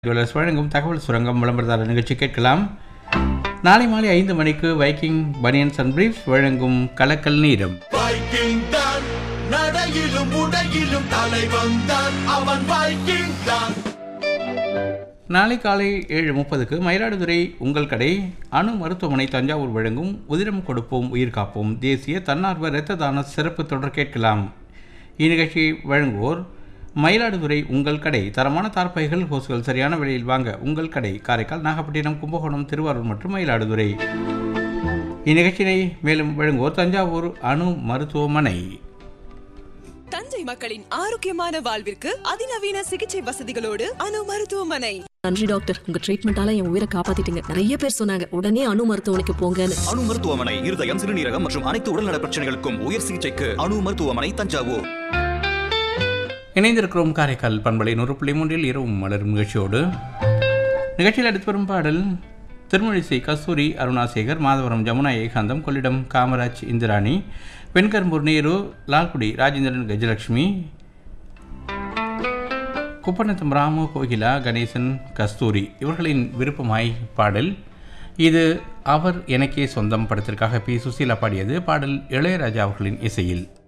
jewellers வழங்கும் தகவல் சுரங்கம் விளம்பரதார நிகழ்ச்சி கேட்கலாம் நாளை மாலை ஐந்து மணிக்கு வைக்கிங் பனியன்ஸ் அண்ட் பிரீஃப்ஸ் வழங்கும் கலக்கல் நீரம் வைக்கிங் தான் நடையிலும் உடையிலும் தலைவன் தான் அவன் வைக்கிங் தான் நாளை காலை ஏழு முப்பதுக்கு மயிலாடுதுறை உங்கள் கடை அணு மருத்துவமனை தஞ்சாவூர் வழங்கும் உதிரம் கொடுப்போம் உயிர் காப்போம் தேசிய தன்னார்வ இரத்த தான சிறப்பு தொடர் கேட்கலாம் இந்நிகழ்ச்சி வழங்குவோர் மயிலாடுதுறை உங்கள் கடை தரமான தார்ப்பைகள் ஹோஸ்கள் சரியான விலையில் வாங்க உங்கள் கடை காரைக்கால் நாகப்பட்டினம் கும்பகோணம் திருவாரூர் மற்றும் மயிலாடுதுறை இந்நிகழ்ச்சியினை மேலும் வழங்குவோர் தஞ்சாவூர் அணு மருத்துவமனை தஞ்சை மக்களின் ஆரோக்கியமான வாழ்விற்கு அதிநவீன சிகிச்சை வசதிகளோடு அணு மருத்துவமனை நன்றி டாக்டர் உங்க ட்ரீட்மெண்டால என் உயிரை காப்பாத்திட்டீங்க நிறைய பேர் சொன்னாங்க உடனே அணு மருத்துவமனைக்கு போங்கன்னு அணு மருத்துவமனை இருதயம் சிறுநீரகம் மற்றும் அனைத்து உடல்நல பிரச்சனைகளுக்கும் உயர் சிகிச்சைக்கு அணு மருத்துவமனை தஞ்சாவூர் இணைந்திருக்கிறோம் காரைக்கால் பண்பலை நூறு புள்ளி மூன்றில் இரவும் மலரும் நிகழ்ச்சியோடு நிகழ்ச்சியில் அடுத்து வரும் பாடல் திருமழிசை கஸ்தூரி அருணாசேகர் மாதவரம் ஜமுனா ஏகாந்தம் கொள்ளிடம் காமராஜ் இந்திராணி வெண்கரும்பூர் நேரு லால்குடி ராஜேந்திரன் கஜலட்சுமி குப்பநத்தம் ராமு கோகிலா கணேசன் கஸ்தூரி இவர்களின் விருப்பமாய் பாடல் இது அவர் எனக்கே சொந்தம் படத்திற்காக பி சுசீலா பாடியது பாடல் இளையராஜா அவர்களின் இசையில்